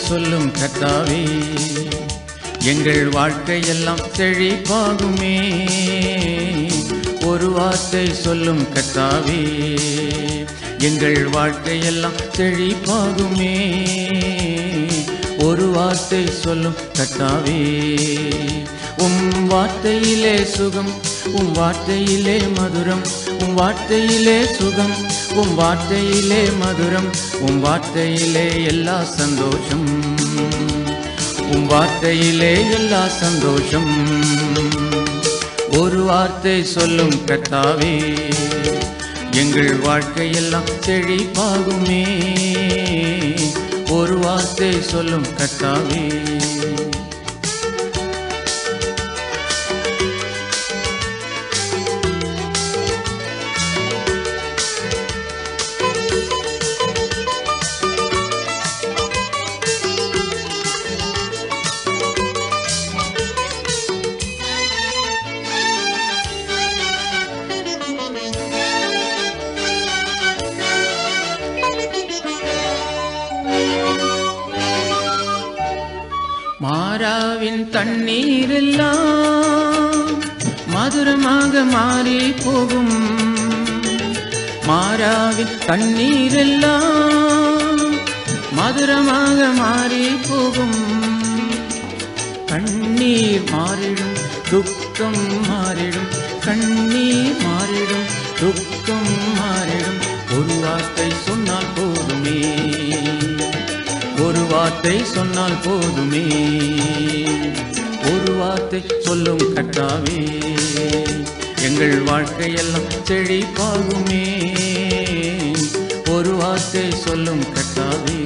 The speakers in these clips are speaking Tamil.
சொல்லும் கர்த்தாவே எங்கள் வாழ்க்கையெல்லாம் செழிப்பாகுமே ஒரு வார்த்தை சொல்லும் கர்த்தாவே எங்கள் வாழ்க்கையெல்லாம் செழிப்பாகுமே ஒரு வார்த்தை சொல்லும் கர்த்தாவே உம் வார்த்தையிலே சுகம் உம் வார்த்தையிலே மதுரம் உம் வார்த்தையிலே சுகம் உம் வார்த்தையிலே மதுரம் உம் வார்த்தையிலே எல்லா சந்தோஷம் உம் வார்த்தையிலே எல்லா சந்தோஷம் ஒரு வார்த்தை சொல்லும் கர்த்தாவே எங்கள் வாழ்க்கையெல்லாம் செழிப்பாகுமே ஒரு வார்த்தை சொல்லும் கர்த்தாவே மாறாவின் தண்ணீரெல்லாம் மதுரமாக மாறி போகும் மாறாவின் தண்ணீரெல்லாம் மதுரமாக மாறி போகும் கண்ணீர் மாறிடும் துக்கம் மாறிடும் கண்ணீர் மாறிடும் துக்கம் மாறிடும் ஒரு வார்த்தை சொன்னால் போதுமே ஒரு வார்த்தை சொன்னால் போதுமே ஒரு வார்த்தை சொல்லும் கட்டாவே எங்கள் வாழ்க்கையெல்லாம் செழிப்பாகுமே ஒரு வார்த்தை சொல்லும் கட்டாவே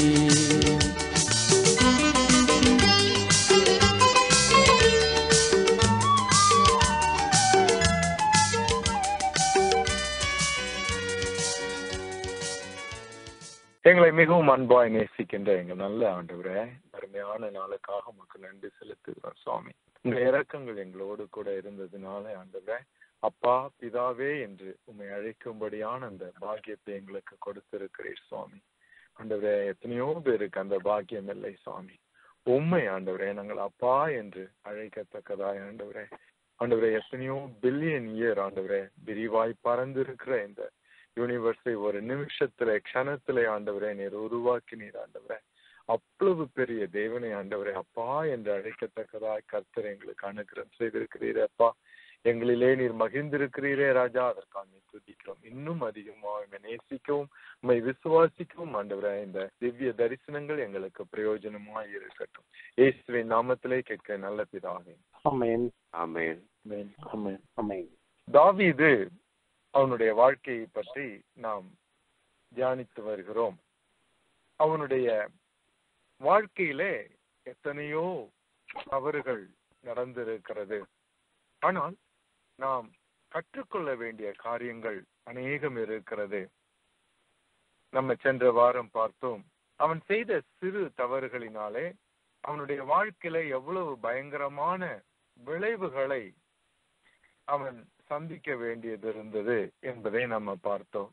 எங்களை மிகவும் அன்பாய் நேசிக்கின்ற எங்கள் நல்ல ஆண்டவரே அருமையான நாளுக்காக உமக்கு நன்றி செலுத்துகிறோம் சுவாமி உங்க இரக்கங்கள் எங்களோடு கூட இருந்ததுனால ஆண்டவரே அப்பா பிதாவே என்று உம்மை அழைக்கும்படியான அந்த பாக்கியத்தை எங்களுக்கு கொடுத்திருக்கிறீர் சுவாமி ஆண்டவரே எத்தனையோ பேருக்கு அந்த பாக்கியம் இல்லை சுவாமி உண்மை ஆண்டவரே நாங்கள் அப்பா என்று அழைக்கத்தக்கதாய் ஆண்டவரே ஆண்டவரே எத்தனையோ பில்லியன் இயர் ஆண்டவரே விரிவாய் பறந்திருக்கிற இந்த யூனிவர்ஸை ஒரு நிமிஷத்துல க்ஷணத்திலே ஆண்டவரே நீர் உருவாக்கினீர் ஆண்டவரே அவ்வளவு பெரிய தேவனை ஆண்டவரே அப்பா என்று அழைக்கத்தக்கதாய் கர்த்தர் எங்களுக்கு அனுகிரகம் செய்திருக்கிறீரே அப்பா எங்களிலே நீர் மகிழ்ந்திருக்கிறீரே ராஜா அதற்காக நீ துதிக்கிறோம் இன்னும் அதிகமாக உம்மை நேசிக்கவும் உம்மை விசுவாசிக்கவும் ஆண்டவரே இந்த திவ்ய தரிசனங்கள் எங்களுக்கு பிரயோஜனமாய் இருக்கட்டும் இயேசுவின் நாமத்திலே கேட்க நல்ல பிதாவே Amen. ஆமென் ஆமென். ஆமென். Amen. தாவீது அவனுடைய வாழ்க்கையை பற்றி நாம் தியானித்து வருகிறோம் அவனுடைய வாழ்க்கையிலே எத்தனையோ தவறுகள் நடந்திருக்கிறது ஆனால் நாம் கற்றுக்கொள்ள வேண்டிய காரியங்கள் அநேகம் இருக்கிறது நம்ம சென்ற வாரம் பார்த்தோம் அவன் செய்த சிறு தவறுகளினாலே அவனுடைய வாழ்க்கையில எவ்வளவு பயங்கரமான விளைவுகளை அவன் சந்திக்க வேண்டியது இருந்தது என்பதை நம்ம பார்த்தோம்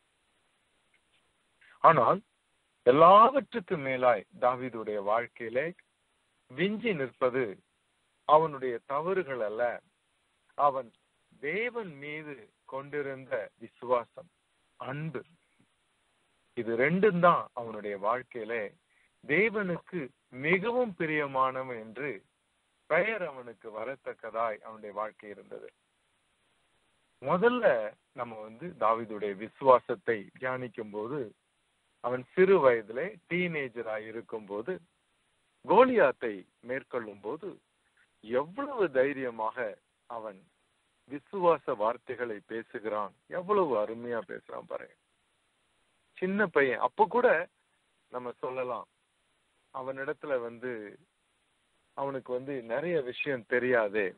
ஆனால் எல்லாவற்றுக்கும் மேலாய் தாவீதுடைய வாழ்க்கையிலே விஞ்சி நிற்பது அவனுடைய தவறுகள் அல்ல அவன் தேவன் மீது கொண்டிருந்த விசுவாசம் அன்பு இது ரெண்டும் தான் அவனுடைய வாழ்க்கையிலே தேவனுக்கு மிகவும் பிரியமானவன் என்று பெயர் அவனுக்கு வரத்தக்கதாய் அவனுடைய வாழ்க்கை இருந்தது முதல்ல நம்ம வந்து தாவீதுடைய விசுவாசத்தை தியானிக்கும் போது அவன் சிறு வயதிலே டீனேஜராய் இருக்கும் போது கோலியாத்தை மேற்கொள்ளும் போது எவ்வளவு தைரியமாக அவன் விசுவாச வார்த்தைகளை பேசுகிறான் எவ்வளவு அருமையா பேசுறான் பாருங்க சின்ன பையன் அப்ப கூட நம்ம சொல்லலாம் அவனிடத்துல வந்து அவனுக்கு வந்து நிறைய விஷயம் தெரியாது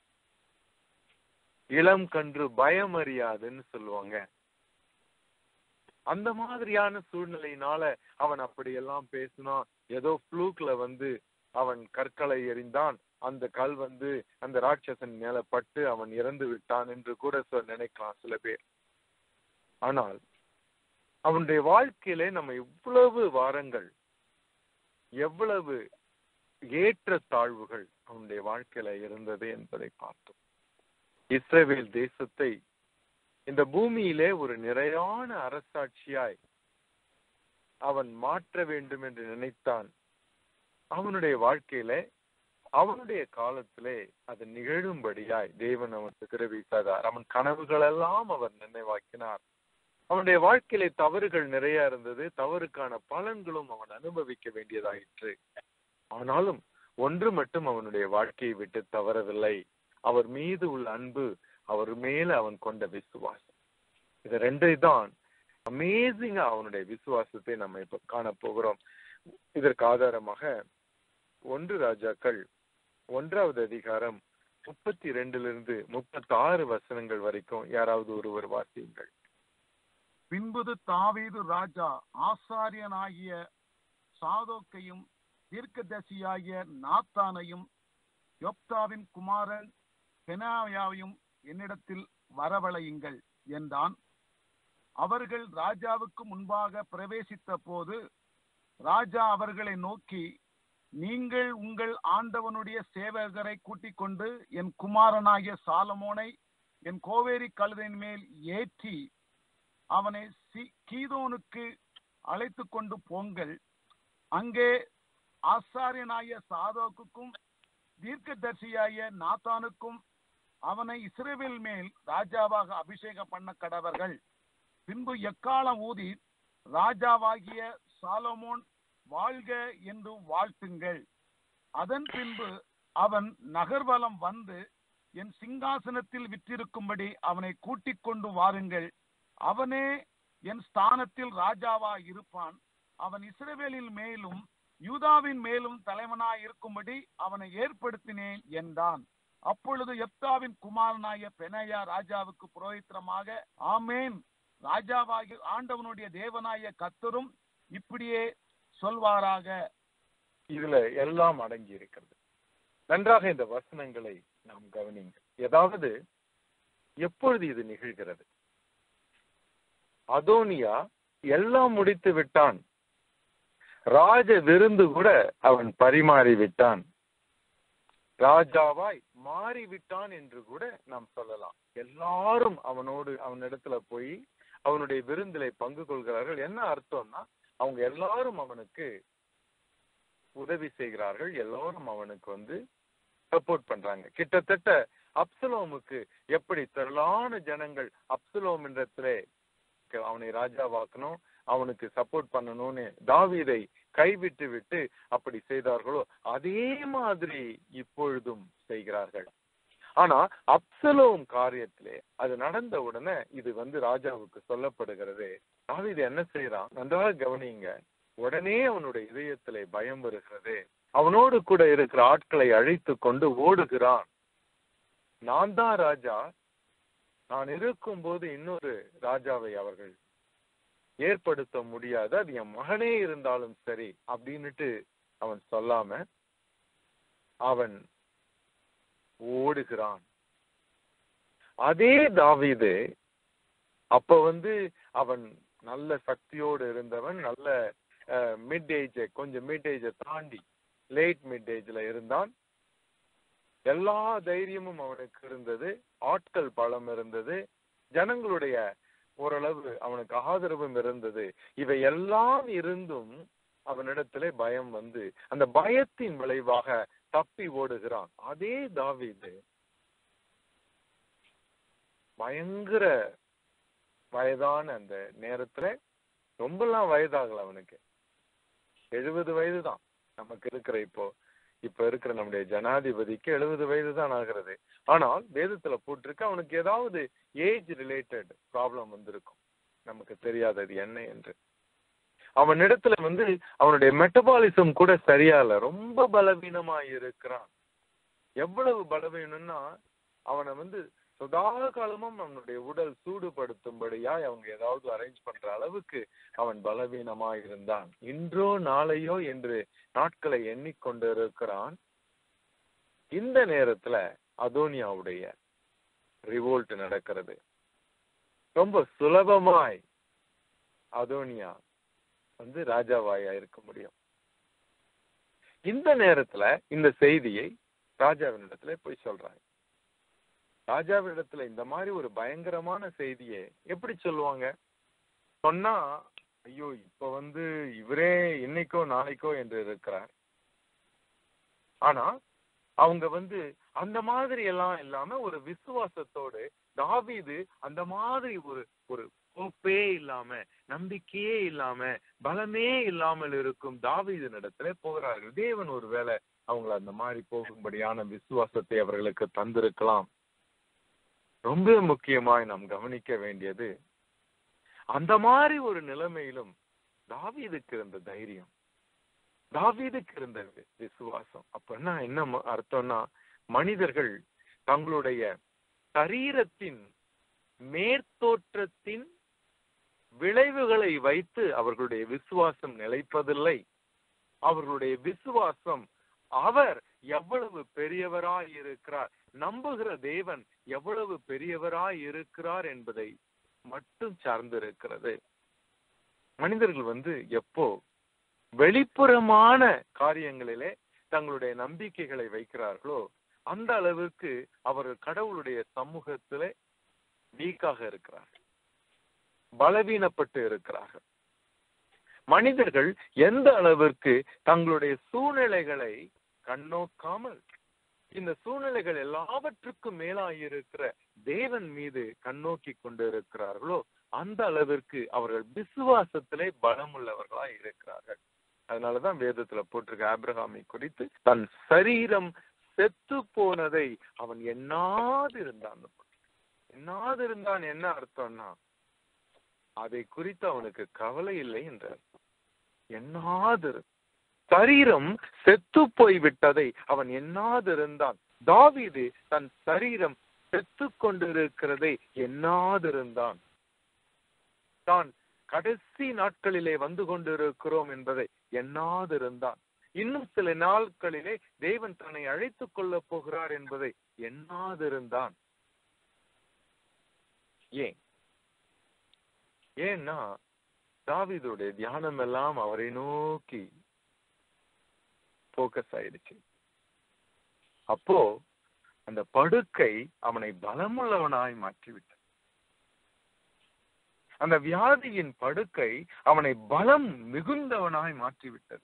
இளம் கன்று பயம் அறியாதுன்னு சொல்லுவாங்க அந்த மாதிரியான சூழ்நிலையினால அவன் அப்படியெல்லாம் பேசினான் ஏதோ ஃப்ளூக்ல வந்து அவன் கற்களை எறிந்தான் அந்த கல் வந்து அந்த ராட்சசன் மேல பட்டு அவன் இறந்து விட்டான் என்று கூட சொ- நினைக்கலாம் சில பேர் ஆனால் அவனுடைய வாழ்க்கையிலே நம்ம இவ்வளவு வாரங்கள் எவ்வளவு ஏற்ற தாழ்வுகள் அவனுடைய வாழ்க்கையில இருந்தது என்பதை பார்த்தோம் இஸ்ரேல் தேசத்தை இந்த பூமியிலே ஒரு நிறையான அரசாட்சியாய் அவன் மாற்ற வேண்டும் என்று நினைத்தான் அவனுடைய வாழ்க்கையில அவனுடைய காலத்திலே அது நிகழும்படியாய் தேவன் அவனுக்கு கிரவித்தார் அவன் கனவுகளெல்லாம் அவர் நினைவாக்கினார் அவனுடைய வாழ்க்கையிலே தவறுகள் நிறைய இருந்தது தவறுக்கான பலன்களும் அவன் அனுபவிக்க வேண்டியதாயிற்று ஆனாலும் ஒன்று மட்டும் அவனுடைய வாழ்க்கையை விட்டு தவறவில்லை அவர் மீது உள்ள அன்பு அவர் மேல அவன் கொண்ட விசுவாசம் இது ரெண்டை தான் அமேசிங்கா அவனுடைய விசுவாசத்தை நம்ம இப்ப காண போகிறோம் இதற்கு ஆதாரமாக ஒன்று ராஜாக்கள் ஒன்றாவது அதிகாரம் முப்பத்தி ரெண்டிலிருந்து முப்பத்தி ஆறு வசனங்கள் வரைக்கும் யாராவது ஒருவர் வாசியுங்கள் பின்புது தாவீது ராஜா ஆசாரியனாகிய சாதோக்கையும் தீர்க்கதரிசியாகிய நாத்தானையும் யோப்தாவின் குமாரன் பெனாயாவையும் என்னிடத்தில் வரவழையுங்கள் என்றான் அவர்கள் ராஜாவுக்கு முன்பாக பிரவேசித்த போது ராஜா அவர்களை நோக்கி நீங்கள் உங்கள் ஆண்டவனுடைய சேவகரை கூட்டிக் கொண்டு என் குமாரனாகிய சாலமோனை என் கோவேரி கழுதையின் மேல் ஏற்றி அவனை சி- கீதோனுக்கு அழைத்து கொண்டு போங்கள் அங்கே ஆசாரியனாகிய சாதோக்குக்கும் தீர்க்கதரிசியாகிய நாத்தானுக்கும் அவனை இஸ்ரவேல் மேல் ராஜாவாக அபிஷேகம் பண்ண கடவர்கள் பின்பு எக்காலம் ஊதி ராஜாவாகிய சாலமோன் வாழ்க என்று வாழ்த்துங்கள் அதன் பின்பு அவன் நகர்வலம் வந்து என் சிங்காசனத்தில் விற்றிருக்கும்படி அவனை கூட்டிக் கொண்டு வாருங்கள் அவனே என் ஸ்தானத்தில் ராஜாவா இருப்பான் அவன் இஸ்ரவேலின் மேலும் யூதாவின் மேலும் தலைவனாய் இருக்கும்படி அவனை ஏற்படுத்தினேன் என்றான் அப்பொழுது எப்தாவின் குமாரனாய பெனையா ராஜாவுக்கு புரோகித்திரமாக ஆமேன் ராஜாவாகி ஆண்டவனுடைய தேவனாய கத்தரும் இப்படியே சொல்வாராக இதுல எல்லாம் அடங்கி இருக்கிறது நன்றாக இந்த வசனங்களை நாம் கவனிங்க ஏதாவது எப்பொழுது இது நிகழ்கிறது அதோனியா எல்லாம் முடித்து விட்டான் ராஜ விருந்து கூட அவன் பரிமாறி விட்டான் ராஜாவாய் மாறிவிட்டான் என்று கூட நாம் சொல்லலாம் எல்லாரும் அவனோடு அவனிடத்துல போய் அவனுடைய விருந்திலே பங்கு கொள்கிறார்கள் என்ன அர்த்தம்னா அவங்க எல்லாரும் அவனுக்கு உதவி செய்கிறார்கள் எல்லாரும் அவனுக்கு வந்து சப்போர்ட் பண்றாங்க கிட்டத்தட்ட அப்சலோமுக்கு எப்படி திரளான ஜனங்கள் அப்சலோம் என்றத்திலே அவனை ராஜாவாக்கணும் அவனுக்கு சப்போர்ட் பண்ணணும்னு தாவீதை கைவிட்டு விட்டு அப்படி செய்தார்களோ அதே மாதிரி இப்பொழுதும் செய்கிறார்கள் ஆனா அப்சலோம் காரியத்திலே அது நடந்த உடனே இது வந்து ராஜாவுக்கு சொல்லப்படுகிறது தாவீது என்ன செய்யறான் நன்றாக கவனிங்க உடனே அவனுடைய இதயத்திலே பயம் வருகிறது அவனோடு கூட இருக்கிற ஆட்களை அழைத்து கொண்டு ஓடுகிறான் நான் தான் ராஜா நான் இருக்கும்போது இன்னொரு ராஜாவை அவர்கள் ஏற்படுத்த முடியாது அது என் மகனே இருந்தாலும் சரி அப்படின்னுட்டு அவன் சொல்லாம அவன் ஓடுகிறான் அதே தாவீது அப்ப வந்து அவன் நல்ல சக்தியோடு இருந்தவன் நல்ல மிட் ஏஜ் கொஞ்சம் மிட் ஏஜை தாண்டி லேட் மிட் ஏஜ்ல இருந்தான் எல்லா தைரியமும் அவனுக்கு இருந்தது ஆட்கள் பலம் இருந்தது ஜனங்களுடைய ஓரளவு அவனுக்கு ஆதரவும் இருந்தது இவை எல்லாம் இருந்தும் அவனிடத்திலே பயம் வந்து அந்த பயத்தின் விளைவாக தப்பி ஓடுகிறான் அதே தாவீது பயங்கர வயதான அந்த நேரத்துல ரொம்பலாம் வயதாகல அவனுக்கு எழுபது வயது தான் நமக்கு இருக்கிற இப்போ இப்ப இருக்கிற நம்முடைய ஜனாதிபதிக்கு எழுபது வயது தான் ஆகிறது ஆனால் வேதத்துல போட்டிருக்கு அவனுக்கு ஏதாவது ஏஜ் ரிலேட்டட் ப்ராப்ளம் வந்திருக்கும் நமக்கு தெரியாதது என்ன என்று அவனிடத்துல வந்து அவனுடைய மெட்டபாலிசம் கூட சரியா இல்ல ரொம்ப பலவீனமா இருக்கிறான் எவ்வளவு பலவீனம்னா அவனை வந்து சதா காலமும் அவனுடைய உடல் சூடுபடுத்தும்படியாய் அவங்க ஏதாவது அரேஞ்ச் பண்ற அளவுக்கு அவன் பலவீனமா இருந்தான் இன்றோ நாளையோ என்று நாட்களை எண்ணிக்கொண்டு இருக்கிறான் இந்த நேரத்துல அதோனியாவுடைய ரிவோல்ட் நடக்கிறது ரொம்ப சுலபமாய் அதோனியா வந்து ராஜாவாயா இருக்க முடியும் இந்த நேரத்துல இந்த செய்தியை ராஜாவினிடத்துல போய் சொல்றாங்க ராஜாவினிடத்துல இந்த மாதிரி ஒரு பயங்கரமான செய்தியை எப்படி சொல்லுவாங்க சொன்னா ஐயோ இப்ப வந்து இவரே இன்னைக்கோ நாளைக்கோ என்று இருக்கிறார் ஆனா அவங்க வந்து அந்த மாதிரி எல்லாம் இல்லாம ஒரு விசுவாசத்தோடு தாவீது அந்த மாதிரி ஒரு ஒரு கோப்பே இல்லாம நம்பிக்கையே இல்லாம பலமே இல்லாமல் இருக்கும் தாவீதின் இடத்துல போகிறார்கள் தேவன் ஒருவேளை அவங்கள அந்த மாதிரி போகும்படியான விசுவாசத்தை அவர்களுக்கு தந்திருக்கலாம் ரொம்ப முக்கியமாய் நாம் கவனிக்க வேண்டியது அந்த மாதிரி ஒரு நிலைமையிலும் தாவீதுக்கு இருந்த தைரியம் தாவீதுக்கு இருந்த வி- விசுவாசம் அப்படின்னா என்ன ம- அர்த்தம்னா மனிதர்கள் தங்களுடைய சரீரத்தின் மேற்தோற்றத்தின் விளைவுகளை வைத்து அவர்களுடைய விசுவாசம் நிலைப்பதில்லை அவர்களுடைய விசுவாசம் அவர் எவ்வளவு பெரியவராய் இருக்கிறார் நம்புகிற தேவன் எவ்வளவு பெரியவராய் இருக்கிறார் என்பதை மட்டும் சார்ந்திருக்கிறது மனிதர்கள் வந்து எப்போ வெளிப்புறமான காரியங்களிலே தங்களுடைய நம்பிக்கைகளை வைக்கிறார்களோ அந்த அளவுக்கு அவர்கள் கடவுளுடைய சமூகத்திலே வீக்காக இருக்கிறார்கள் பலவீனப்பட்டு இருக்கிறார்கள் மனிதர்கள் எந்த அளவிற்கு தங்களுடைய சூழ்நிலைகளை கண்ணோக்காமல் இந்த சூழ்நிலைகள் எல்லாவற்றுக்கும் மேலாயிருக்கிற தேவன் மீது கண்ணோக்கி கொண்டு இருக்கிறார்களோ அந்த அளவிற்கு அவர்கள் விசுவாசத்திலே பலமுள்ளவர்களாய் இருக்கிறார்கள் அதனாலதான் வேதத்துல போட்டிருக்க ஆபிரகாமை குறித்து தன் சரீரம் செத்து போனதை அவன் எண்ணாது இருந்தான் எண்ணாது இருந்தான் என்ன அர்த்தம்னா அதை குறித்து அவனுக்கு கவலை இல்லை என்றார் எண்ணாது சரீரம் செத்து போய் விட்டதை அவன் எண்ணாதிருந்தான் தாவீது தன் சரீரம் செத்து கொண்டிருக்கிறதை எண்ணாதிருந்தான் தான் கடைசி நாட்களிலே வந்து கொண்டிருக்கிறோம் என்பதை எண்ணாதிருந்தான் இன்னும் சில நாட்களிலே தேவன் தன்னை அழைத்துக் கொள்ளப் போகிறார் என்பதை எண்ணாதிருந்தான் ஏன் ஏன்னா தாவீதுடைய தியானம் எல்லாம் அவரை நோக்கி போக்கஸ் ஆயிடுச்சு அப்போ அந்த படுக்கை அவனை பலமுள்ளவனாய் மாற்றிவிட்டது அந்த வியாதியின் படுக்கை அவனை பலம் மிகுந்தவனாய் மாற்றிவிட்டது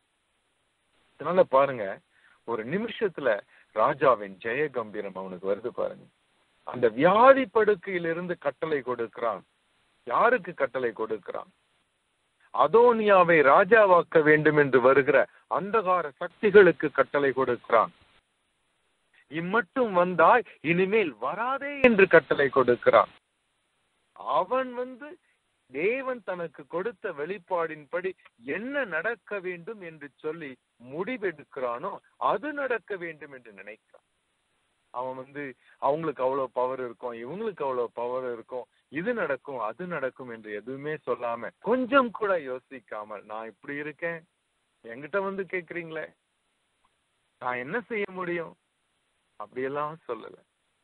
அதனால பாருங்க ஒரு நிமிஷத்துல ராஜாவின் ஜெய கம்பீரம் அவனுக்கு வருது பாருங்க அந்த வியாதி படுக்கையிலிருந்து கட்டளை கொடுக்கிறான் யாருக்கு கட்டளை கொடுக்கிறான் அதோனியாவை ராஜாவாக்க வேண்டும் என்று வருகிற அந்தகார சக்திகளுக்கு கட்டளை கொடுக்கிறான் இம்மட்டும் வந்தாய் இனிமேல் வராதே என்று கட்டளை கொடுக்கிறான் அவன் வந்து தேவன் தனக்கு கொடுத்த வெளிப்பாடின்படி என்ன நடக்க வேண்டும் என்று சொல்லி முடிவெடுக்கிறானோ அது நடக்க வேண்டும் என்று நினைக்கிறான் அவன் வந்து அவங்களுக்கு அவ்வளவு பவர் இருக்கும் இவங்களுக்கு அவ்வளவு பவர் இருக்கும் இது நடக்கும் அது நடக்கும் என்று எதுவுமே சொல்லாம கொஞ்சம் கூட யோசிக்காமல் நான் இப்படி இருக்கேன் என்கிட்ட வந்து கேக்குறீங்களே நான் என்ன செய்ய முடியும் அப்படியெல்லாம் சொல்லல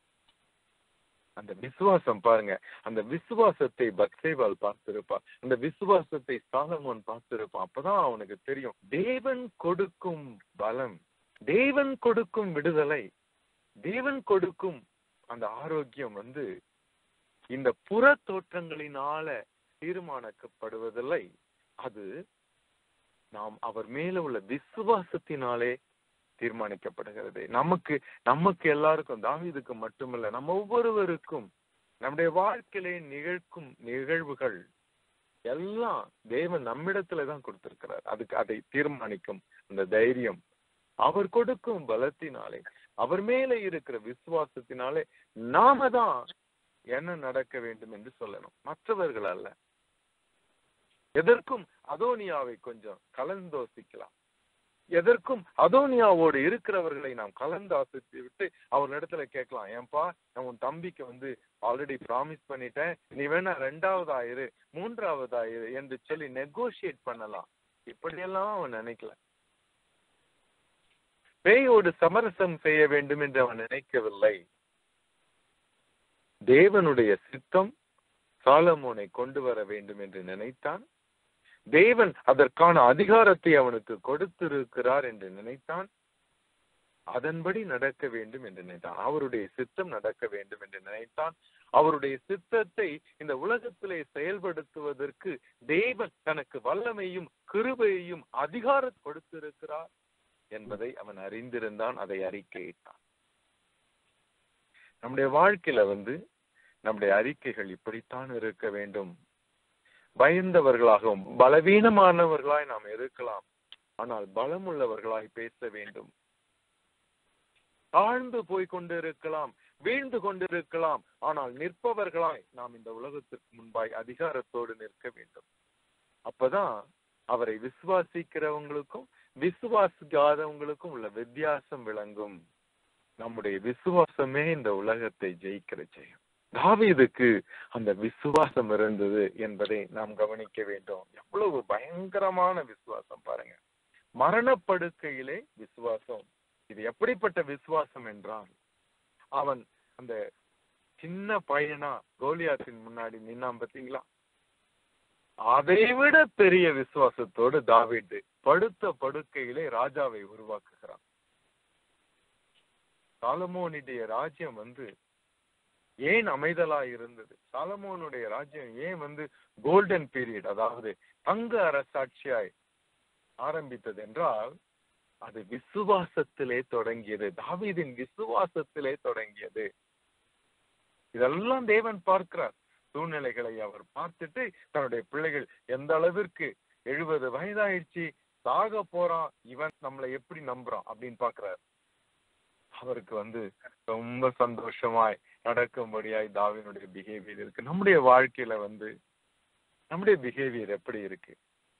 அந்த விசுவாசம் பாருங்க அந்த விசுவாசத்தை பக்சேவால் பார்த்திருப்பான் அந்த விசுவாசத்தை சாலமோன் பார்த்திருப்பான் அப்பதான் அவனுக்கு தெரியும் தேவன் கொடுக்கும் பலம் தேவன் கொடுக்கும் விடுதலை தேவன் கொடுக்கும் அந்த ஆரோக்கியம் வந்து இந்த புற தோற்றங்களினால தீர்மானிக்கப்படுவதில்லை அது நாம் அவர் மேல உள்ள விசுவாசத்தினாலே தீர்மானிக்கப்படுகிறது நமக்கு நமக்கு எல்லாருக்கும் தாவீதுக்கு மட்டுமல்ல நம்ம ஒவ்வொருவருக்கும் நம்முடைய வாழ்க்கையிலே நிகழ்க்கும் நிகழ்வுகள் எல்லாம் தேவன் நம்மிடத்துல தான் கொடுத்திருக்கிறார் அதுக்கு அதை தீர்மானிக்கும் அந்த தைரியம் அவர் கொடுக்கும் பலத்தினாலே அவர் மேல இருக்கிற விசுவாசத்தினாலே நாம தான் என்ன நடக்க வேண்டும் என்று சொல்லணும் மற்றவர்கள் அல்ல எதற்கும் அதோனியாவை கொஞ்சம் கலந்தோசிக்கலாம் எதற்கும் அதோனியாவோடு இருக்கிறவர்களை நாம் கலந்தாசித்து விட்டு அவர்களிடத்துல கேட்கலாம் ஏன்பா நான் உன் தம்பிக்கு வந்து ஆல்ரெடி ப்ராமிஸ் பண்ணிட்டேன் நீ வேணா ரெண்டாவது ஆயிரு மூன்றாவது ஆயிரு என்று சொல்லி நெகோசியேட் பண்ணலாம் இப்படியெல்லாம் அவன் நினைக்கல பேயோடு சமரசம் செய்ய வேண்டும் என்று அவன் நினைக்கவில்லை தேவனுடைய சித்தம் சாலமோனை கொண்டு வர வேண்டும் என்று நினைத்தான் தேவன் அதற்கான அதிகாரத்தை அவனுக்கு கொடுத்திருக்கிறார் என்று நினைத்தான் அதன்படி நடக்க வேண்டும் என்று நினைத்தான் அவருடைய சித்தம் நடக்க வேண்டும் என்று நினைத்தான் அவருடைய சித்தத்தை இந்த உலகத்திலே செயல்படுத்துவதற்கு தேவன் தனக்கு வல்லமையும் கிருபையையும் அதிகாரம் கொடுத்திருக்கிறார் என்பதை அவன் அறிந்திருந்தான் அதை அறிக்கையிட்டான் நம்முடைய வாழ்க்கையில வந்து நம்முடைய அறிக்கைகள் இப்படித்தான் இருக்க வேண்டும் பயந்தவர்களாகவும் பலவீனமானவர்களாய் நாம் இருக்கலாம் ஆனால் பலமுள்ளவர்களாய் பேச வேண்டும் தாழ்ந்து போய் கொண்டிருக்கலாம் வீழ்ந்து கொண்டிருக்கலாம் ஆனால் நிற்பவர்களாய் நாம் இந்த உலகத்திற்கு முன்பாய் அதிகாரத்தோடு நிற்க வேண்டும் அப்பதான் அவரை விசுவாசிக்கிறவங்களுக்கும் விசுவாசிக்காதவங்களுக்கும் உள்ள வித்தியாசம் விளங்கும் நம்முடைய விசுவாசமே இந்த உலகத்தை ஜெயிக்கிற செய்யும் தாவீதுக்கு அந்த விசுவாசம் இருந்தது என்பதை நாம் கவனிக்க வேண்டும் எவ்வளவு பயங்கரமான விசுவாசம் பாருங்க மரணப்படுக்கையிலே விசுவாசம் இது எப்படிப்பட்ட விசுவாசம் என்றால் அவன் அந்த சின்ன பையனா கோலியாத்தின் முன்னாடி நின்னான் பாத்தீங்களா அதை விட பெரிய விசுவாசத்தோடு தாவீது படுத்த படுக்கையிலே ராஜாவை உருவாக்குகிறான் சாலமோனுடைய ராஜ்யம் வந்து ஏன் அமைதலா இருந்தது சாலமோனுடைய ராஜ்யம் ஏன் வந்து கோல்டன் பீரியட் அதாவது தங்க அரசாட்சியாய் ஆரம்பித்தது என்றால் அது விசுவாசத்திலே தொடங்கியது தாவீதின் விசுவாசத்திலே தொடங்கியது இதெல்லாம் தேவன் பார்க்கிறார் சூழ்நிலைகளை அவர் பார்த்துட்டு தன்னுடைய பிள்ளைகள் எந்த அளவிற்கு எழுபது வயதாயிடுச்சு சாக போறான் இவன் நம்மளை எப்படி நம்புறான் அப்படின்னு பாக்குறாரு அவருக்கு வந்து ரொம்ப சந்தோஷமாய் நடக்கும்படியாய் தாவினுடைய பிஹேவியர் இருக்கு நம்முடைய வாழ்க்கையில வந்து நம்முடைய பிஹேவியர் எப்படி இருக்கு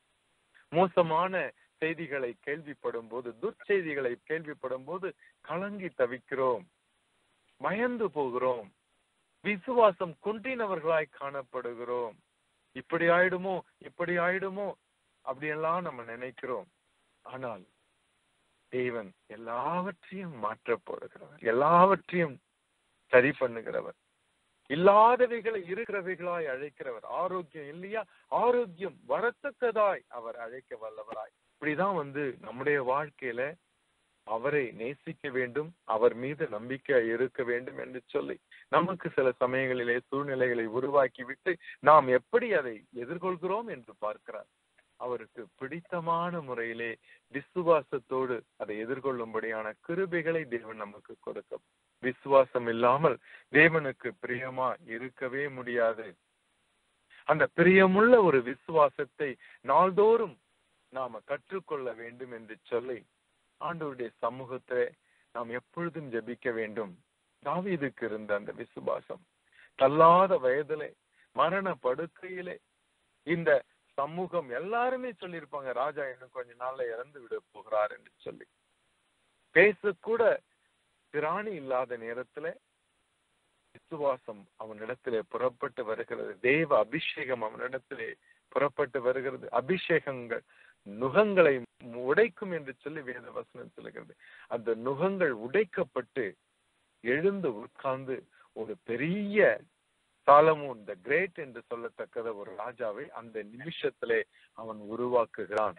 மோசமான செய்திகளை கேள்விப்படும் போது துர்ச்செய்திகளை கேள்விப்படும் போது கலங்கி தவிக்கிறோம் பயந்து போகிறோம் விசுவாசம் குன்றினவர்களாய் காணப்படுகிறோம் இப்படி ஆயிடுமோ இப்படி ஆயிடுமோ அப்படியெல்லாம் நம்ம நினைக்கிறோம் ஆனால் தேவன் எல்லாவற்றையும் மாற்ற போடுகிறவர் எல்லாவற்றையும் சரி பண்ணுகிறவர் இல்லாதவைகளை இருக்கிறவைகளாய் அழைக்கிறவர் ஆரோக்கியம் இல்லையா ஆரோக்கியம் வரத்தக்கதாய் அவர் அழைக்க வல்லவராய் இப்படிதான் வந்து நம்முடைய வாழ்க்கையில அவரை நேசிக்க வேண்டும் அவர் மீது நம்பிக்கை இருக்க வேண்டும் என்று சொல்லி நமக்கு சில சமயங்களிலே சூழ்நிலைகளை உருவாக்கி விட்டு நாம் எப்படி அதை எதிர்கொள்கிறோம் என்று பார்க்கிறார் அவருக்கு பிடித்தமான முறையிலே விசுவாசத்தோடு அதை எதிர்கொள்ளும்படியான கிருபைகளை தேவன் நமக்கு கொடுக்க விசுவாசம் இல்லாமல் தேவனுக்கு பிரியமா இருக்கவே முடியாது அந்த பிரியமுள்ள ஒரு விசுவாசத்தை நாள்தோறும் நாம கற்றுக்கொள்ள வேண்டும் என்று சொல்லி ஆண்டவருடைய சமூகத்தை நாம் எப்பொழுதும் ஜெபிக்க வேண்டும் தாவீதுக்கு இருந்த அந்த விசுவாசம் தள்ளாத வயதிலே மரண படுக்கையிலே இந்த சமூகம் எல்லாருமே சொல்லியிருப்பாங்க ராஜா இன்னும் கொஞ்ச நாள்ல இறந்து விட போகிறார் என்று சொல்லி பேசக்கூட திராணி இல்லாத நேரத்துல விசுவாசம் அவனிடத்திலே புறப்பட்டு வருகிறது தேவ அபிஷேகம் அவனிடத்திலே புறப்பட்டு வருகிறது அபிஷேகங்கள் நுகங்களை உடைக்கும் என்று சொல்லி வேத வசனம் சொல்லுகிறது அந்த நுகங்கள் உடைக்கப்பட்டு எழுந்து உட்கார்ந்து ஒரு பெரிய சாலமோன் த கிரேட் என்று சொல்லத்தக்கத ஒரு ராஜாவை அந்த நிமிஷத்திலே அவன் உருவாக்குகிறான்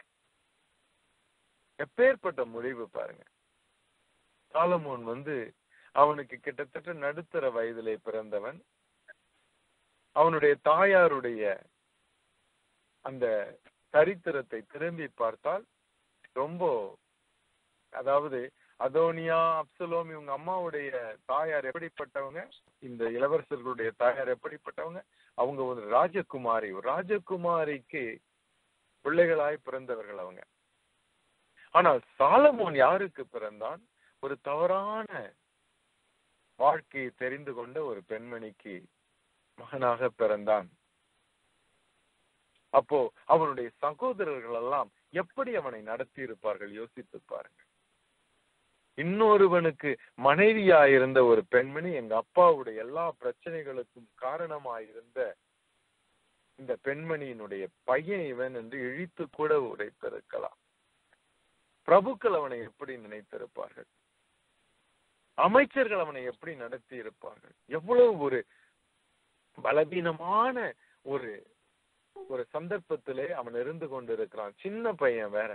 எப்பேற்பட்ட முடிவு பாருங்க சாலமோன் வந்து அவனுக்கு கிட்டத்தட்ட நடுத்தர வயதிலே பிறந்தவன் அவனுடைய தாயாருடைய அந்த சரித்திரத்தை திரும்பி பார்த்தால் ரொம்ப அதாவது அதோனியா அப்சலோம் இவங்க அம்மாவுடைய தாயார் எப்படிப்பட்டவங்க இந்த இளவரசர்களுடைய தாயார் எப்படிப்பட்டவங்க அவங்க ஒரு ராஜகுமாரி ஒரு ராஜகுமாரிக்கு பிள்ளைகளாய் பிறந்தவர்கள் அவங்க ஆனால் சாலமோன் யாருக்கு பிறந்தான் ஒரு தவறான வாழ்க்கையை தெரிந்து கொண்ட ஒரு பெண்மணிக்கு மகனாக பிறந்தான் அப்போ அவனுடைய சகோதரர்கள் எல்லாம் எப்படி அவனை நடத்தி இருப்பார்கள் யோசித்து பாருங்க இன்னொருவனுக்கு மனைவியா இருந்த ஒரு பெண்மணி எங்க அப்பாவுடைய எல்லா பிரச்சனைகளுக்கும் காரணமாயிருந்த இந்த பெண்மணியினுடைய பையன் இவன் என்று இழித்து கூட உரைத்திருக்கலாம் பிரபுக்கள் அவனை எப்படி நினைத்திருப்பார்கள் அமைச்சர்கள் அவனை எப்படி நடத்தி இருப்பார்கள் எவ்வளவு ஒரு பலவீனமான ஒரு ஒரு சந்தர்ப்பத்திலே அவன் இருந்து கொண்டிருக்கிறான் சின்ன பையன் வேற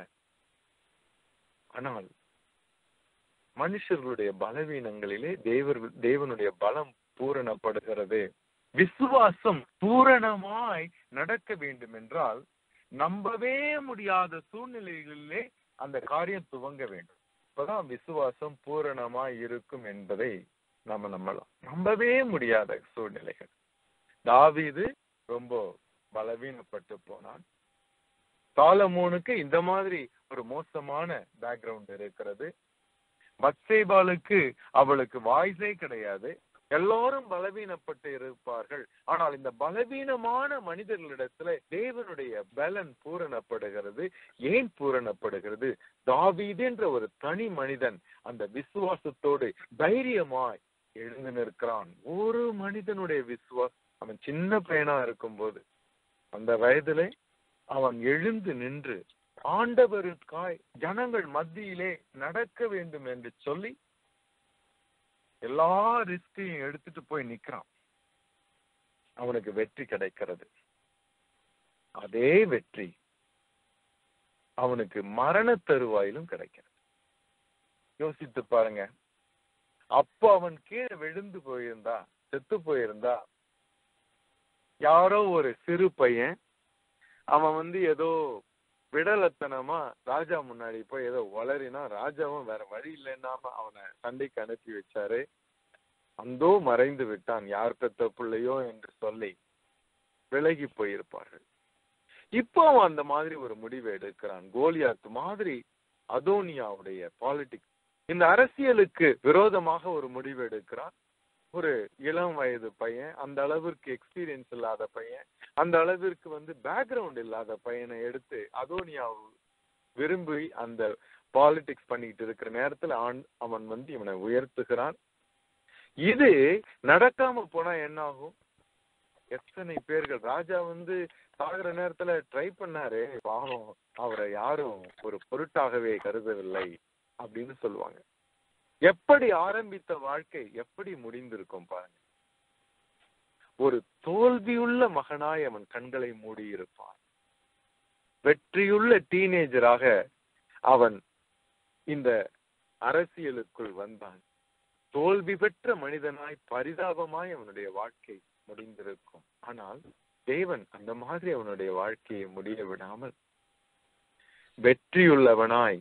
ஆனால் மனுஷர்களுடைய பலவீனங்களிலே தேவர் தேவனுடைய பலம் பூரணப்படுகிறது விசுவாசம் பூரணமாய் நடக்க வேண்டும் என்றால் நம்பவே முடியாத சூழ்நிலைகளிலே அந்த காரியம் துவங்க வேண்டும் அப்பதான் விசுவாசம் பூரணமாய் இருக்கும் என்பதை நாம நம்பலாம் நம்பவே முடியாத சூழ்நிலைகள் தாவீது ரொம்ப பலவீனப்பட்டு போனான் சாலமோனுக்கு இந்த மாதிரி ஒரு மோசமான பேக்ரவுண்ட் இருக்கிறது பத்சேபாலுக்கு அவளுக்கு வாய்ஸே கிடையாது எல்லாரும் பலவீனப்பட்டு இருப்பார்கள் ஆனால் இந்த பலவீனமான மனிதர்களிடத்துல தேவனுடைய பலன் பூரணப்படுகிறது ஏன் பூரணப்படுகிறது தாவீது என்ற ஒரு தனி மனிதன் அந்த விசுவாசத்தோடு தைரியமாய் எழுந்து நிற்கிறான் ஒரு மனிதனுடைய விசுவாசம் அவன் சின்ன பையனா இருக்கும்போது அந்த வயதிலே அவன் எழுந்து நின்று ஆண்டவருக்காய் ஜனங்கள் மத்தியிலே நடக்க வேண்டும் என்று சொல்லி எல்லா ரிஸ்கையும் எடுத்துட்டு போய் நிக்கிறான் அவனுக்கு வெற்றி கிடைக்கிறது அதே வெற்றி அவனுக்கு மரண தருவாயிலும் கிடைக்கிறது யோசித்து பாருங்க அப்போ அவன் கீழே விழுந்து போயிருந்தா செத்து போயிருந்தா யாரோ ஒரு சிறு பையன் அவன் வந்து ஏதோ விடலத்தனமா ராஜா முன்னாடி போய் ஏதோ வளரினா ராஜாவும் வேற வழி இல்லைன்னாம அவனை சண்டைக்கு அனுப்பி வச்சாரு அந்தோ மறைந்து விட்டான் யார் பெத்த பிள்ளையோ என்று சொல்லி விலகி போயிருப்பார்கள் இப்போ அவன் அந்த மாதிரி ஒரு முடிவை எடுக்கிறான் கோலியாத் மாதிரி அதோனியாவுடைய பாலிடிக்ஸ் இந்த அரசியலுக்கு விரோதமாக ஒரு முடிவு எடுக்கிறான் ஒரு இளம் வயது பையன் அந்த அளவிற்கு எக்ஸ்பீரியன்ஸ் இல்லாத பையன் அந்த அளவிற்கு வந்து பேக்ரவுண்ட் இல்லாத பையனை எடுத்து அதோனியா விரும்பி அந்த பாலிடிக்ஸ் பண்ணிட்டு இருக்கிற நேரத்துல ஆண் அவன் வந்து இவனை உயர்த்துகிறான் இது நடக்காம போனா என்ன ஆகும் எத்தனை பேர்கள் ராஜா வந்து சாகிற நேரத்துல ட்ரை பண்ணாரு பாவம் அவரை யாரும் ஒரு பொருட்டாகவே கருதவில்லை அப்படின்னு சொல்லுவாங்க எப்படி ஆரம்பித்த வாழ்க்கை எப்படி முடிந்திருக்கும் பாருங்க ஒரு தோல்வியுள்ள மகனாய் அவன் கண்களை மூடி இருப்பான் வெற்றியுள்ள டீனேஜராக அவன் இந்த அரசியலுக்குள் வந்தான் தோல்வி பெற்ற மனிதனாய் பரிதாபமாய் அவனுடைய வாழ்க்கை முடிந்திருக்கும் ஆனால் தேவன் அந்த மாதிரி அவனுடைய வாழ்க்கையை முடிய விடாமல் வெற்றியுள்ளவனாய்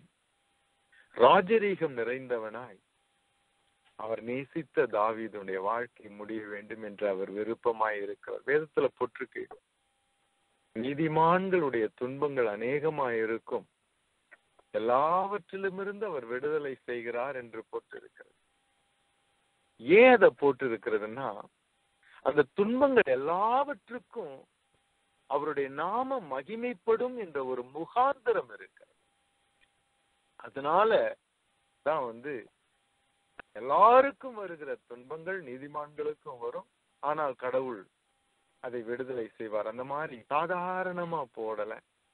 ராஜரீகம் நிறைந்தவனாய் அவர் நேசித்த தாவீதுடைய வாழ்க்கை முடிய வேண்டும் என்று அவர் விருப்பமாய் இருக்கிறார் வேதத்துல போட்டிருக்கு நீதிமான்களுடைய துன்பங்கள் அநேகமாய் இருக்கும் எல்லாவற்றிலுமிருந்து அவர் விடுதலை செய்கிறார் என்று போட்டிருக்கிறது ஏன் அதை போட்டிருக்கிறதுன்னா அந்த துன்பங்கள் எல்லாவற்றுக்கும் அவருடைய நாம மகிமைப்படும் என்ற ஒரு முகாந்திரம் இருக்கிறது அதனால தான் வந்து எல்லாருக்கும் வருகிற துன்பங்கள் நீதிமான்களுக்கும் வரும் ஆனால் கடவுள் அதை விடுதலை செய்வார் அந்த மாதிரி சாதாரணமா போடல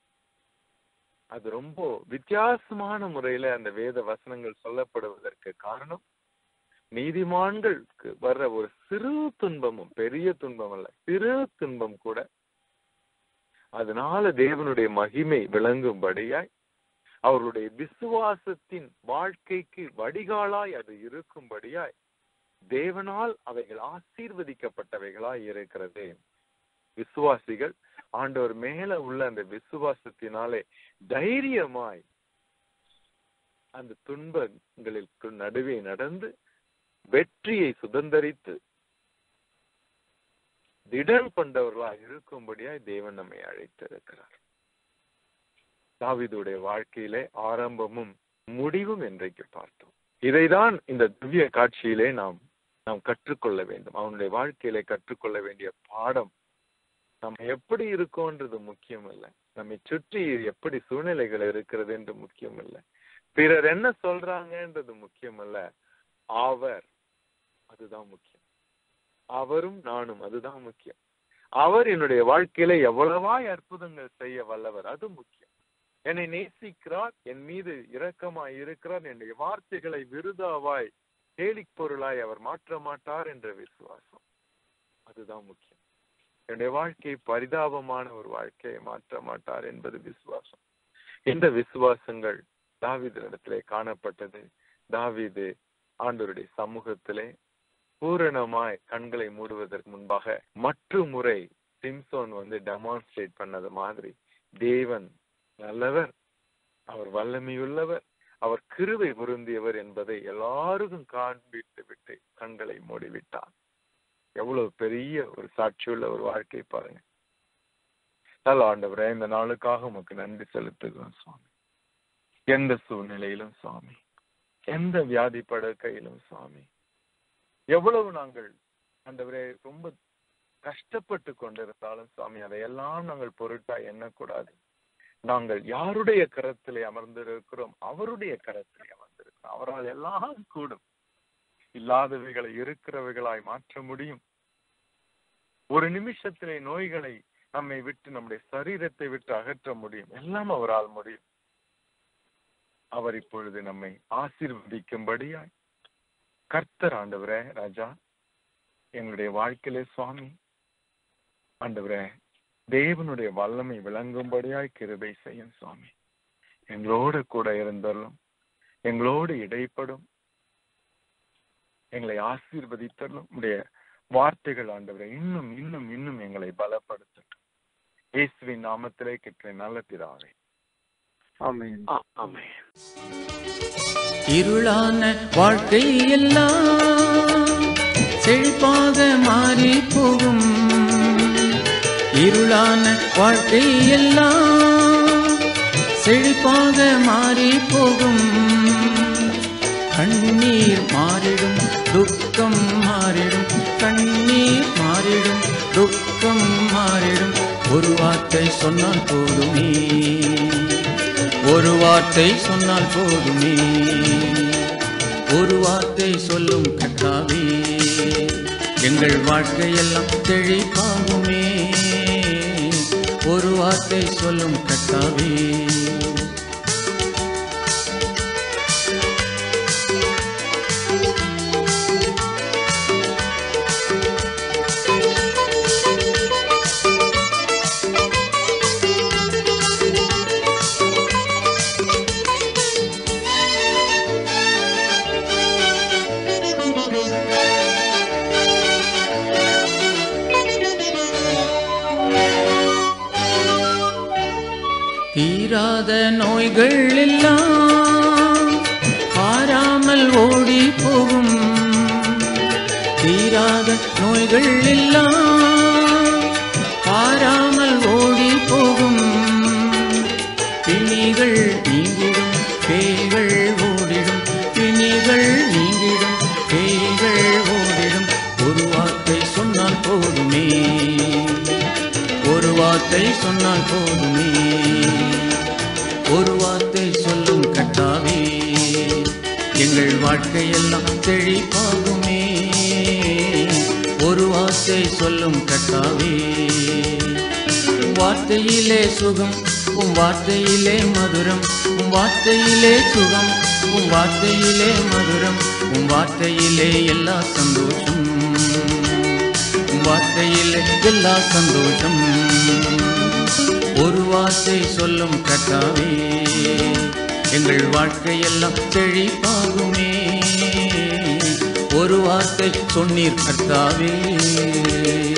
அது ரொம்ப வித்தியாசமான முறையில அந்த வேத வசனங்கள் சொல்லப்படுவதற்கு காரணம் நீதிமான்களுக்கு வர்ற ஒரு சிறு துன்பமும் பெரிய துன்பம் அல்ல சிறு துன்பம் கூட அதனால தேவனுடைய மகிமை விளங்கும்படியாய் அவர்களுடைய விசுவாசத்தின் வாழ்க்கைக்கு வடிகாலாய் அது இருக்கும்படியாய் தேவனால் அவைகள் ஆசீர்வதிக்கப்பட்டவைகளாய் இருக்கிறது விசுவாசிகள் ஆண்டவர் மேல உள்ள அந்த விசுவாசத்தினாலே தைரியமாய் அந்த துன்பங்களுக்கு நடுவே நடந்து வெற்றியை சுதந்தரித்து திடன் கொண்டவர்களாய் இருக்கும்படியாய் தேவன் நம்மை அழைத்திருக்கிறார் தாவிதுடைய வாழ்க்கையிலே ஆரம்பமும் முடிவும் என்றைக்கு பார்த்தோம் இதைதான் இந்த திவ்ய காட்சியிலே நாம் நாம் கற்றுக்கொள்ள வேண்டும் அவனுடைய வாழ்க்கையிலே கற்றுக்கொள்ள வேண்டிய பாடம் நம்ம எப்படி இருக்கோன்றது முக்கியம் இல்ல நம்மை சுற்றி எப்படி சூழ்நிலைகள் இருக்கிறது என்று முக்கியம் இல்ல பிறர் என்ன சொல்றாங்கன்றது முக்கியம் அல்ல அவர் அதுதான் முக்கியம் அவரும் நானும் அதுதான் முக்கியம் அவர் என்னுடைய வாழ்க்கையில எவ்வளவாய் அற்புதங்கள் செய்ய வல்லவர் அது முக்கியம் என்னை நேசிக்கிறார் என் மீது இரக்கமாய் இருக்கிறார் என்னுடைய வார்த்தைகளை விருதாவாய் கேலிக் பொருளாய் அவர் மாற்ற மாட்டார் என்ற விசுவாசம் அதுதான் முக்கியம் என்னுடைய வாழ்க்கை பரிதாபமான ஒரு வாழ்க்கையை மாற்ற மாட்டார் என்பது விசுவாசம் இந்த விசுவாசங்கள் தாவீதிடத்திலே காணப்பட்டது தாவீது ஆண்டவருடைய சமூகத்திலே பூரணமாய் கண்களை மூடுவதற்கு முன்பாக மற்ற முறை சிம்சோன் வந்து டெமான்ஸ்ட்ரேட் பண்ணது மாதிரி தேவன் நல்லவர் அவர் வல்லமையுள்ளவர் அவர் கிருவை பொருந்தியவர் என்பதை எல்லாருக்கும் காண்பித்து விட்டு கண்களை மூடிவிட்டார் எவ்வளவு பெரிய ஒரு சாட்சியுள்ள ஒரு வாழ்க்கை பாருங்க நல்ல ஆண்டவரே இந்த நாளுக்காக உமக்கு நன்றி செலுத்துகிறோம் சுவாமி எந்த சூழ்நிலையிலும் சுவாமி எந்த வியாதி படுக்கையிலும் சுவாமி எவ்வளவு நாங்கள் ஆண்டவரே ரொம்ப கஷ்டப்பட்டு கொண்டிருந்தாலும் சுவாமி அதையெல்லாம் நாங்கள் பொருட்டா எண்ணக்கூடாது நாங்கள் யாருடைய கரத்திலே அமர்ந்திருக்கிறோம் அவருடைய கரத்திலே அமர்ந்திருக்கிறோம் அவரால் எல்லாம் கூடும் இல்லாதவைகளை இருக்கிறவைகளாய் மாற்ற முடியும் ஒரு நிமிஷத்திலே நோய்களை நம்மை விட்டு நம்முடைய சரீரத்தை விட்டு அகற்ற முடியும் எல்லாம் அவரால் முடியும் அவர் இப்பொழுது நம்மை ஆசீர்வதிக்கும்படியாய் கர்த்தர் ஆண்டவரே ராஜா எங்களுடைய வாழ்க்கையிலே சுவாமி ஆண்டவரே தேவனுடைய வல்லமை விளங்கும்படியாய் கிருபை செய்யும் சுவாமி எங்களோடு கூட இருந்தருளும் எங்களோடு இடைப்படும் எங்களை ஆசீர்வதித்தருளும் உடைய வார்த்தைகள் ஆண்டவரை இன்னும் இன்னும் இன்னும் எங்களை பலப்படுத்தட்டும் இயேசுவின் நாமத்திலே கிட்ட நல்ல பிதாவே ஆமென் ஆமென் இருளான வாழ்க்கை எல்லாம் செழிப்பாக மாறி போகும் இருளான வாழ்க்கை எல்லாம் செழிப்பாக மாறி போகும் கண்ணீர் மாறிடும் துக்கம் மாறிடும் கண்ணீர் மாறிடும் துக்கம் மாறிடும் ஒரு வார்த்தை சொன்னால் போதுமே ஒரு வார்த்தை சொன்னால் போதுமே ஒரு வார்த்தை சொல்லும் கட்டாவே எங்கள் வாழ்க்கையெல்லாம் செழிப்பாகுமே ஒரு வார்த்தை சொல்லும் கட்டாவே தீராத நோய்கள் எல்லாம் பாராமல் ஓடி போகும் தீராத நோய்கள் எல்லாம் பாராமல் ஓடி போகும் பிணிகள் நீங்கிடும் பேய்கள் ஓடிடும் பிணிகள் நீங்கிடும் பேய்கள் ஓடிடும் ஒரு வார்த்தை சொன்னால் போதுமே ஒரு வார்த்தை சொன்னால் போதுமே ஒரு வார்த்தை சொல்லும் கட்டாவே எங்கள் வாழ்க்கையெல்லாம் செழிப்பாகுமே ஒரு வார்த்தை சொல்லும் கட்டாவே உம் வார்த்தையிலே சுகம் உம் வார்த்தையிலே மதுரம் உம் வார்த்தையிலே சுகம் உம் வார்த்தையிலே மதுரம் உம் வார்த்தையிலே எல்லா சந்தோஷம் உம் வார்த்தையிலே எல்லா சந்தோஷம் ஒரு வார்த்தை சொல்லும் கட்டாவே எங்கள் வாழ்க்கையெல்லாம் செழிப்பாகுமே ஒரு வார்த்தை சொன்னீர் கர்த்தாவே